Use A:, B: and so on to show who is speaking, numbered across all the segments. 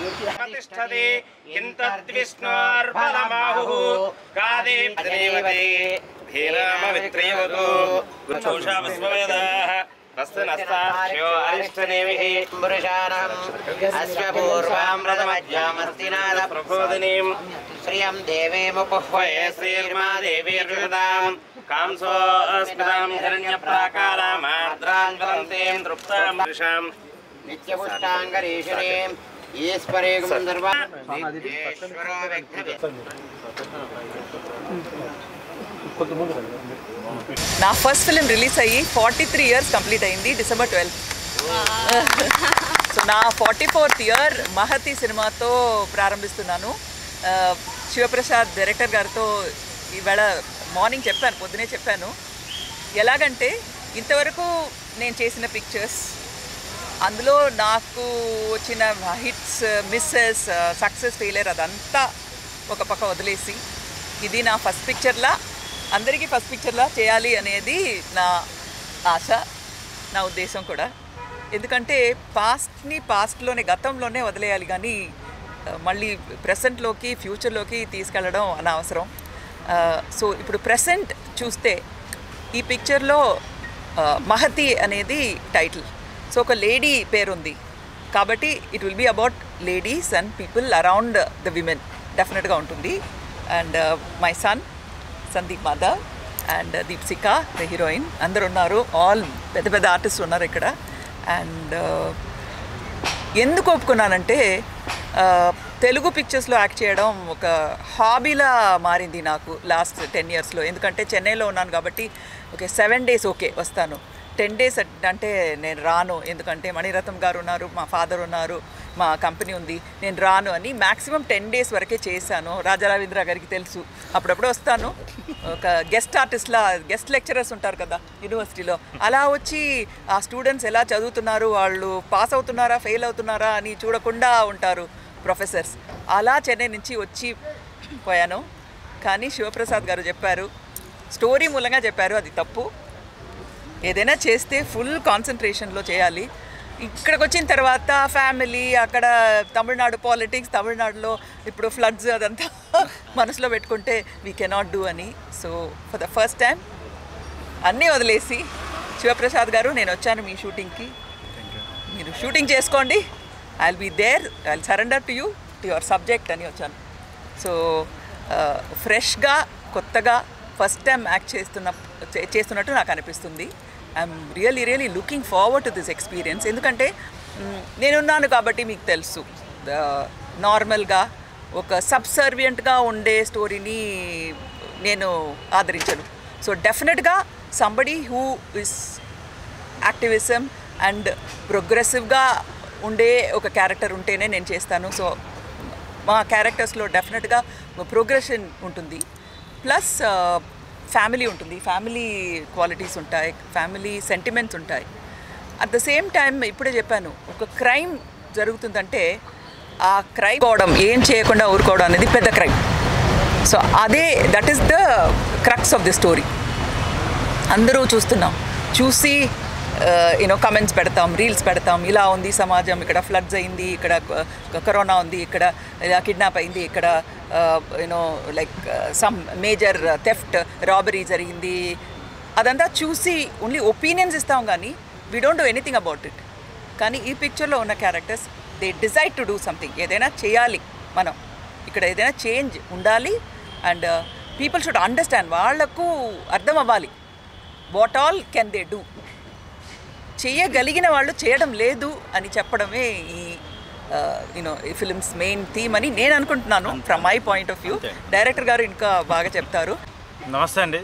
A: ప్రతిష్టతి కింతద్విష్ణోర్బలమాహుః కాదే దేవతే ధీరామవిత్రయవతు గురుచూషా విశ్వవేదాః హస్తనస్తాక్షో అరిష్టనేమిః
B: పురుషాణం అశ్వపూర్వామృతమజ్జామస్తినాద
A: ప్రబోధినీం
B: శ్రియం దేవేముపుహ్వయే
A: వయే శ్రీర్మా దేవీర్యుదాం కాంసో అస్మితాం హిరణ్యప్రాకారామార్ద్రాం జ్వలంతీం తృప్తాం పురుషాం
B: నిత్యపుష్టాంగరీషిణీం ఈశ్వరేగం సర్వ విఘ్నేశ్వరో విఘ్నవి
C: నా ఫస్ట్ ఫిలిం రిలీజ్ అయ్యి ఫార్టీ త్రీ ఇయర్స్ కంప్లీట్ అయింది డిసెంబర్ ట్వెల్త్ సో నా ఫార్టీ ఫోర్త్ ఇయర్ మహతి సినిమాతో ప్రారంభిస్తున్నాను ఆ, శివప్రసాద్ డైరెక్టర్ గారితో ఈవేళ మార్నింగ్ చెప్పాను పొద్దునే చెప్పాను ఎలాగంటే ఇంతవరకు నేను చేసిన పిక్చర్స్ అందులో నాకు వచ్చిన హిట్స్ మిస్సెస్ సక్సెస్ ఫెయిలియర్ అదంతా ఒక పక్క వదిలేసి ఇది నా ఫస్ట్ పిక్చర్లా అందరికీ ఫస్ట్ పిక్చర్లా చేయాలి అనేది నా ఆశ నా ఉద్దేశం కూడా ఎందుకంటే పాస్ట్ని పాస్ట్లోనే గతంలోనే వదిలేయాలి కానీ ఆ, మళ్ళీ ప్రెసెంట్లోకి ఫ్యూచర్లోకి తీసుకెళ్ళడం అనవసరం ఆ, సో ఇప్పుడు ప్రెసెంట్ చూస్తే ఈ పిక్చర్లో ఆ, మహతి అనేది టైటిల్ సో ఒక లేడీ పేరుంది కాబట్టి it will be about ladies and people around the women డెఫినెట్గా ఉంటుంది and my son Sandeep Madhav and Deepsika the heroine అందరు ఉన్నారు ఆల్ పెద్ద పెద్ద ఆర్టిస్ట్ ఉన్నారు ఇక్కడ అండ్ ఎందుకు ఒప్పుకున్నానంటే ఆ, తెలుగు పిక్చర్స్లో యాక్ట్ చేయడం ఒక హాబీలా మారింది నాకు లాస్ట్ టెన్ ఇయర్స్లో ఎందుకంటే చెన్నైలో ఉన్నాను కాబట్టి ఓకే సెవెన్ డేస్ ఓకే వస్తాను టెన్ డేస్ అంటే నేను రాను ఎందుకంటే మణిరత్నం గారు ఉన్నారు మా ఫాదర్ ఉన్నారు మా కంపెనీ ఉంది నేను రాను అని మ్యాక్సిమం టెన్ డేస్ వరకే చేశాను రాజా రవీంద్ర గారికి తెలుసు అప్పుడప్పుడు వస్తాను ఒక గెస్ట్ ఆర్టిస్ట్లా గెస్ట్ లెక్చరర్స్ ఉంటారు కదా యూనివర్సిటీలో అలా వచ్చి ఆ స్టూడెంట్స్ ఎలా చదువుతున్నారు వాళ్ళు పాస్ అవుతున్నారా ఫెయిల్ అవుతున్నారా అని చూడకుండా ఉంటారు ప్రొఫెసర్స్ అలా చెన్నై నుంచి వచ్చి పోయాను కానీ శివప్రసాద్ గారు చెప్పారు స్టోరీ మూలంగా చెప్పారు అది తప్పు ఏదైనా చేస్తే ఫుల్ కాన్సన్ట్రేషన్లో చేయాలి ఇక్కడికి వచ్చిన తర్వాత ఫ్యామిలీ అక్కడ తమిళనాడు పాలిటిక్స్ తమిళనాడులో ఇప్పుడు ఫ్లడ్స్ అదంతా మనసులో పెట్టుకుంటే వీ కెనాట్ డూ అని so for the first time అన్నీ వదిలేసి శివప్రసాద్ గారు నేను వచ్చాను మీ షూటింగ్కి మీరు షూటింగ్ చేసుకోండి I will be there I will surrender to you to your subject అని వచ్చాను సో ఫ్రెష్గా కొత్తగా ఫస్ట్ టైం యాక్ట్ చేస్తున్న చే- చేస్తున్నట్టు నాకు అనిపిస్తుంది I'm really really looking forward to this experience ఎందుకంటే మ్, నేనున్నాను కాబట్టి మీకు తెలుసు నార్మల్గా ఒక సబ్సర్వియంట్గా ఉండే స్టోరీని నేను ఆదరించను సో డెఫినెట్గా somebody who is activism and ప్రోగ్రెసివ్గా ఉండే ఒక క్యారెక్టర్ ఉంటేనే నేను చేస్తాను సో మా క్యారెక్టర్స్లో డెఫినెట్గా ప్రోగ్రెషన్ ఉంటుంది ప్లస్ ఫ్యామిలీ ఉంటుంది ఫ్యామిలీ క్వాలిటీస్ ఉంటాయి ఫ్యామిలీ సెంటిమెంట్స్ ఉంటాయి అట్ ద సేమ్ టైం ఇప్పుడే చెప్పాను ఒక క్రైమ్ జరుగుతుందంటే ఆ క్రైమ్ పోవడం ఏం చేయకుండా ఊరుకోవడం అనేది పెద్ద క్రైమ్ సో అదే that is the crux of the story అందరూ చూస్తున్నాం చూసి యూనో కమెంట్స్ పెడతాం రీల్స్ పెడతాం ఇలా ఉంది సమాజం ఇక్కడ ఫ్లడ్స్ అయింది ఇక్కడ క- కరోనా ఉంది ఇక్కడ ఇలా కిడ్నాప్ అయింది ఇక్కడ you know like some major theft robbery జరిగింది అదంతా చూసి ఓన్లీ ఒపీనియన్స్ ఇస్తాం కానీ we don't do anything about it కానీ ఈ పిక్చర్లో ఉన్న characters they decide to do something ఏదైనా చేయాలి మనం ఇక్కడ ఏదైనా చేంజ్ ఉండాలి అండ్ పీపుల్ షుడ్ అండర్స్టాండ్ వాళ్లకు అర్థం అవ్వాలి what all can they do చేయగలిగిన వాళ్ళు చేయడం లేదు అని చెప్పడమే ఈ యూనో ఈ ఫిల్మ్స్ మెయిన్ థీమ్ అని నేను అనుకుంటున్నాను from my point of view director గారు ఇంకా బాగా చెప్తారు
D: నమస్తే అండి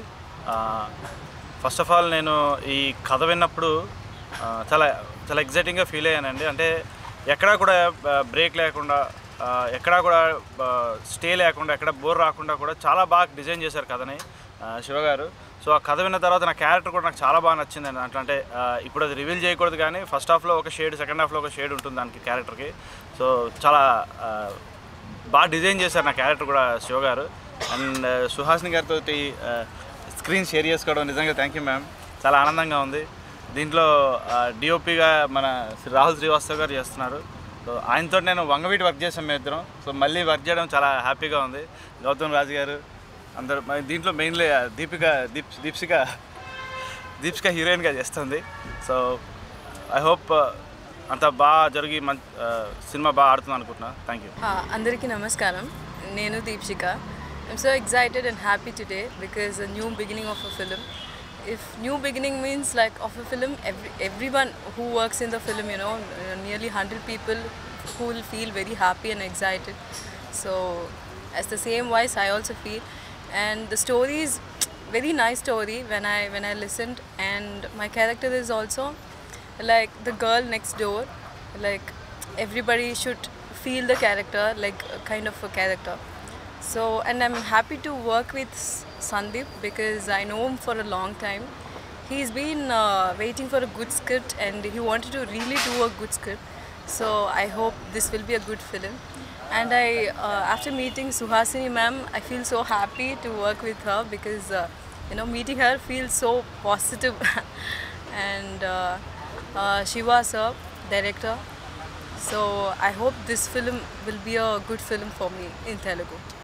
D: ఫస్ట్ ఆఫ్ ఆల్ నేను ఈ కథ విన్నప్పుడు ఆ, చాలా చాలా ఎగ్జైటింగ్గా ఫీల్ అయ్యానండి అంటే ఎక్కడా కూడా బ్రేక్ లేకుండా ఆ, ఎక్కడా కూడా స్టే లేకుండా ఎక్కడ బోర్ రాకుండా కూడా చాలా బాగా డిజైన్ చేశారు కథని ఆ, శివ గారు సో ఆ కథ విన్న తర్వాత నా క్యారెక్టర్ కూడా నాకు చాలా బాగా నచ్చిందండి అట్లా అంటే ఆ, ఇప్పుడు అది రివీల్ చేయకూడదు కానీ ఫస్ట్ హాఫ్లో ఒక షేడ్ సెకండ్ హాఫ్లో ఒక షేడ్ ఉంటుంది దానికి క్యారెక్టర్కి సో చాలా ఆ, బాగా డిజైన్ చేశారు నా క్యారెక్టర్ కూడా శివ గారు అండ్ సుహాసిని గారితో స్క్రీన్ షేర్ చేసుకోవడం నిజంగా థ్యాంక్ యూ మ్యామ్ చాలా ఆనందంగా ఉంది దీంట్లో డిఓపిగా మన శ్రీ రాహుల్ శ్రీవాస్తవ్ గారు చేస్తున్నారు సో ఆయనతో నేను వంగవీటి వర్క్ చేసాం మేము ఇద్దరం సో మళ్ళీ వర్క్ చేయడం చాలా హ్యాపీగా ఉంది గౌతమ్ రాజు గారు అందరు మరి దీంట్లో మెయిన్లీ దీపిక దీప్ దీప్సిక దీప్సిక హీరోయిన్గా చేస్తుంది సో ఐ హోప్ అంత బాగా జరిగి మం సినిమా బాగా ఆడుతుంది అనుకుంటున్నా థ్యాంక్ యూ
E: Uh, అందరికీ నమస్కారం నేను Deepshikha I'm so excited and happy today because a new beginning of a film if new beginning means like of a film every, everyone who works in the film you know uh, nearly 100 people who will feel very happy and excited so as the same voice i also feel and the story is very nice story when i when i listened and my character is also like the girl next door like everybody should feel the character like a kind of a character so and i'm happy to work with S- sandeep because i know him for a long time he's been uh, waiting for a good script and he wanted to really do a good script so i hope this will be a good film and i uh, after meeting suhasini ma'am i feel so happy to work with her because uh, you know meeting her feels so positive and uh, uh, shiva sir director so i hope this film will be a good film for me in telugu